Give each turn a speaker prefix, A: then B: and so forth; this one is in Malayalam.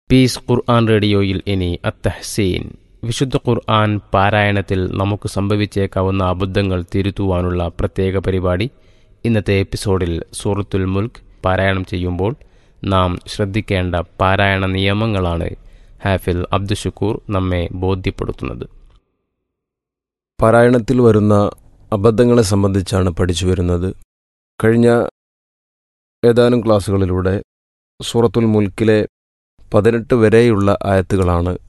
A: പീസ് ഖുർആൻ റേഡിയോയിൽ ഇനി അത്തഹസീൻ വിശുദ്ധ ഖുർആൻ പാരായണത്തിൽ നമുക്ക് സംഭവിച്ചേക്കാവുന്ന അബദ്ധങ്ങൾ തിരുത്തുവാനുള്ള പ്രത്യേക പരിപാടി ഇന്നത്തെ എപ്പിസോഡിൽ സൂറത്തുൽ മുൽക്ക് പാരായണം ചെയ്യുമ്പോൾ നാം ശ്രദ്ധിക്കേണ്ട പാരായണ നിയമങ്ങളാണ് ഹാഫിൽ അബ്ദുഷക്കൂർ നമ്മെ ബോധ്യപ്പെടുത്തുന്നത്
B: പാരായണത്തിൽ വരുന്ന അബദ്ധങ്ങളെ സംബന്ധിച്ചാണ് പഠിച്ചു വരുന്നത് കഴിഞ്ഞ ഏതാനും ക്ലാസ്സുകളിലൂടെ സൂറത്തുൽ മുൽക്കിലെ പതിനെട്ട് വരെയുള്ള ആയത്തുകളാണ്